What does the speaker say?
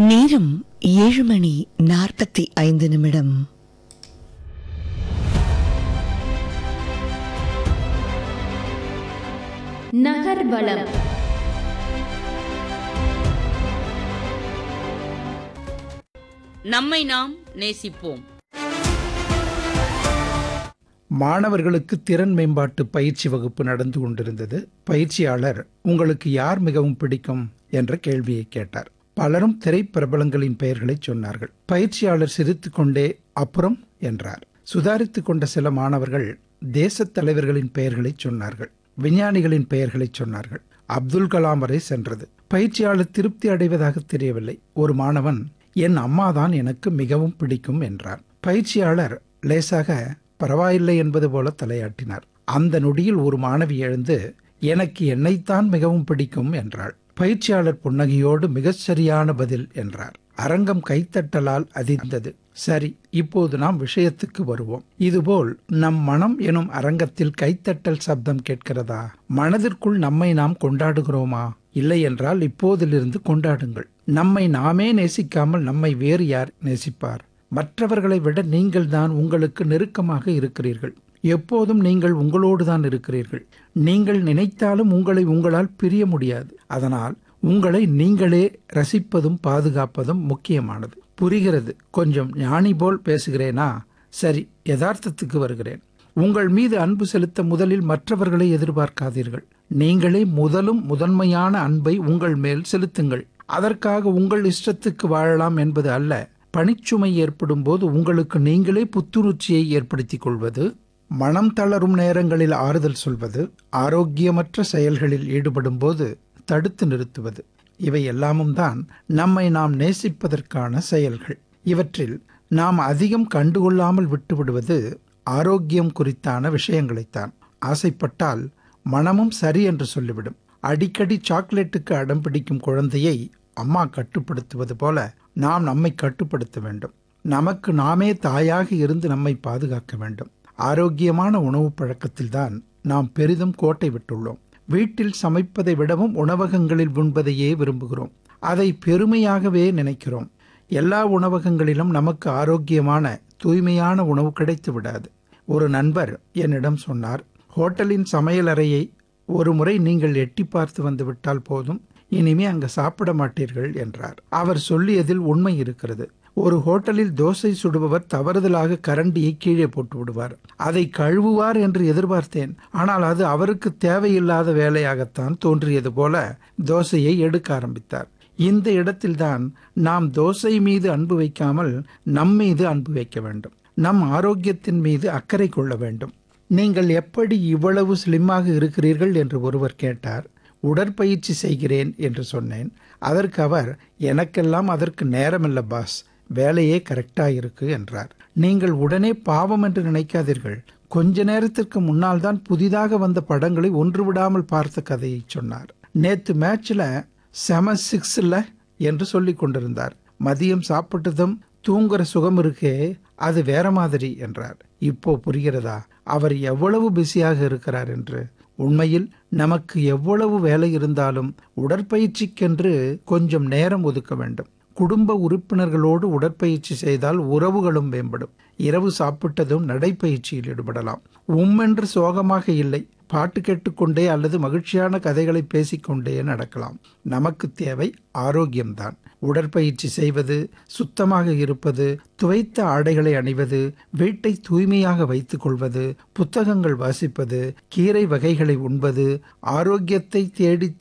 நேரம் ஏழு மணி நாற்பத்தி ஐந்து நிமிடம் நகர்வலம் நம்மை நாம் நேசிப்போம் மாணவர்களுக்கு திறன் மேம்பாட்டு பயிற்சி வகுப்பு நடந்து கொண்டிருந்தது பயிற்சியாளர் உங்களுக்கு யார் மிகவும் பிடிக்கும் என்ற கேள்வியை கேட்டார் பலரும் திரைப்பிரபலங்களின் பெயர்களை சொன்னார்கள் பயிற்சியாளர் சிரித்துக்கொண்டே அப்புறம் என்றார் சுதாரித்துக் கொண்ட சில மாணவர்கள் தேசத் தலைவர்களின் பெயர்களை சொன்னார்கள் விஞ்ஞானிகளின் பெயர்களை சொன்னார்கள் அப்துல் கலாம் வரை சென்றது பயிற்சியாளர் திருப்தி அடைவதாக தெரியவில்லை ஒரு மாணவன் என் அம்மாதான் எனக்கு மிகவும் பிடிக்கும் என்றான் பயிற்சியாளர் லேசாக பரவாயில்லை என்பது போல தலையாட்டினார் அந்த நொடியில் ஒரு மாணவி எழுந்து எனக்கு என்னைத்தான் மிகவும் பிடிக்கும் என்றாள் பயிற்சியாளர் புன்னகையோடு மிகச் சரியான பதில் என்றார் அரங்கம் கைத்தட்டலால் அதிர்ந்தது சரி இப்போது நாம் விஷயத்துக்கு வருவோம் இதுபோல் நம் மனம் எனும் அரங்கத்தில் கைத்தட்டல் சப்தம் கேட்கிறதா மனதிற்குள் நம்மை நாம் கொண்டாடுகிறோமா இல்லை என்றால் இப்போதிலிருந்து கொண்டாடுங்கள் நம்மை நாமே நேசிக்காமல் நம்மை வேறு யார் நேசிப்பார் மற்றவர்களை விட நீங்கள்தான் உங்களுக்கு நெருக்கமாக இருக்கிறீர்கள் எப்போதும் நீங்கள் உங்களோடு தான் இருக்கிறீர்கள் நீங்கள் நினைத்தாலும் உங்களை உங்களால் பிரிய முடியாது அதனால் உங்களை நீங்களே ரசிப்பதும் பாதுகாப்பதும் முக்கியமானது புரிகிறது கொஞ்சம் ஞானி போல் பேசுகிறேனா சரி யதார்த்தத்துக்கு வருகிறேன் உங்கள் மீது அன்பு செலுத்த முதலில் மற்றவர்களை எதிர்பார்க்காதீர்கள் நீங்களே முதலும் முதன்மையான அன்பை உங்கள் மேல் செலுத்துங்கள் அதற்காக உங்கள் இஷ்டத்துக்கு வாழலாம் என்பது அல்ல பணிச்சுமை ஏற்படும் போது உங்களுக்கு நீங்களே புத்துணர்ச்சியை ஏற்படுத்திக் கொள்வது மனம் தளரும் நேரங்களில் ஆறுதல் சொல்வது ஆரோக்கியமற்ற செயல்களில் ஈடுபடும் போது தடுத்து நிறுத்துவது இவை எல்லாமும் தான் நம்மை நாம் நேசிப்பதற்கான செயல்கள் இவற்றில் நாம் அதிகம் கண்டுகொள்ளாமல் விட்டுவிடுவது ஆரோக்கியம் குறித்தான விஷயங்களைத்தான் ஆசைப்பட்டால் மனமும் சரி என்று சொல்லிவிடும் அடிக்கடி சாக்லேட்டுக்கு அடம் பிடிக்கும் குழந்தையை அம்மா கட்டுப்படுத்துவது போல நாம் நம்மை கட்டுப்படுத்த வேண்டும் நமக்கு நாமே தாயாக இருந்து நம்மை பாதுகாக்க வேண்டும் ஆரோக்கியமான உணவு பழக்கத்தில்தான் நாம் பெரிதும் கோட்டை விட்டுள்ளோம் வீட்டில் சமைப்பதை விடவும் உணவகங்களில் உண்பதையே விரும்புகிறோம் அதை பெருமையாகவே நினைக்கிறோம் எல்லா உணவகங்களிலும் நமக்கு ஆரோக்கியமான தூய்மையான உணவு கிடைத்து விடாது ஒரு நண்பர் என்னிடம் சொன்னார் ஹோட்டலின் சமையலறையை ஒரு முறை நீங்கள் எட்டி பார்த்து வந்து விட்டால் போதும் இனிமே அங்கு சாப்பிட மாட்டீர்கள் என்றார் அவர் சொல்லியதில் உண்மை இருக்கிறது ஒரு ஹோட்டலில் தோசை சுடுபவர் தவறுதலாக கரண்டியை கீழே போட்டு விடுவார் அதை கழுவுவார் என்று எதிர்பார்த்தேன் ஆனால் அது அவருக்கு தேவையில்லாத வேலையாகத்தான் தோன்றியது போல தோசையை எடுக்க ஆரம்பித்தார் இந்த இடத்தில்தான் நாம் தோசை மீது அன்பு வைக்காமல் நம் மீது அன்பு வைக்க வேண்டும் நம் ஆரோக்கியத்தின் மீது அக்கறை கொள்ள வேண்டும் நீங்கள் எப்படி இவ்வளவு ஸ்லிம்மாக இருக்கிறீர்கள் என்று ஒருவர் கேட்டார் உடற்பயிற்சி செய்கிறேன் என்று சொன்னேன் அதற்கு அவர் எனக்கெல்லாம் அதற்கு நேரமில்ல பாஸ் வேலையே கரெக்டா இருக்கு என்றார் நீங்கள் உடனே பாவம் என்று நினைக்காதீர்கள் கொஞ்ச நேரத்திற்கு முன்னால் தான் புதிதாக வந்த படங்களை ஒன்று விடாமல் பார்த்த கதையை சொன்னார் நேத்து மேட்ச்ல செம சிக்ஸ்ல என்று சொல்லிக் கொண்டிருந்தார் மதியம் சாப்பிட்டதும் தூங்குற சுகம் இருக்கே அது வேற மாதிரி என்றார் இப்போ புரிகிறதா அவர் எவ்வளவு பிஸியாக இருக்கிறார் என்று உண்மையில் நமக்கு எவ்வளவு வேலை இருந்தாலும் உடற்பயிற்சிக்கென்று கொஞ்சம் நேரம் ஒதுக்க வேண்டும் குடும்ப உறுப்பினர்களோடு உடற்பயிற்சி செய்தால் உறவுகளும் மேம்படும் இரவு சாப்பிட்டதும் நடைப்பயிற்சியில் ஈடுபடலாம் உம்மென்று சோகமாக இல்லை பாட்டு கேட்டுக்கொண்டே அல்லது மகிழ்ச்சியான கதைகளை பேசிக்கொண்டே நடக்கலாம் நமக்கு தேவை ஆரோக்கியம்தான் உடற்பயிற்சி செய்வது சுத்தமாக இருப்பது துவைத்த ஆடைகளை அணிவது வீட்டை தூய்மையாக வைத்துக் கொள்வது புத்தகங்கள் வாசிப்பது கீரை வகைகளை உண்பது ஆரோக்கியத்தை தேடி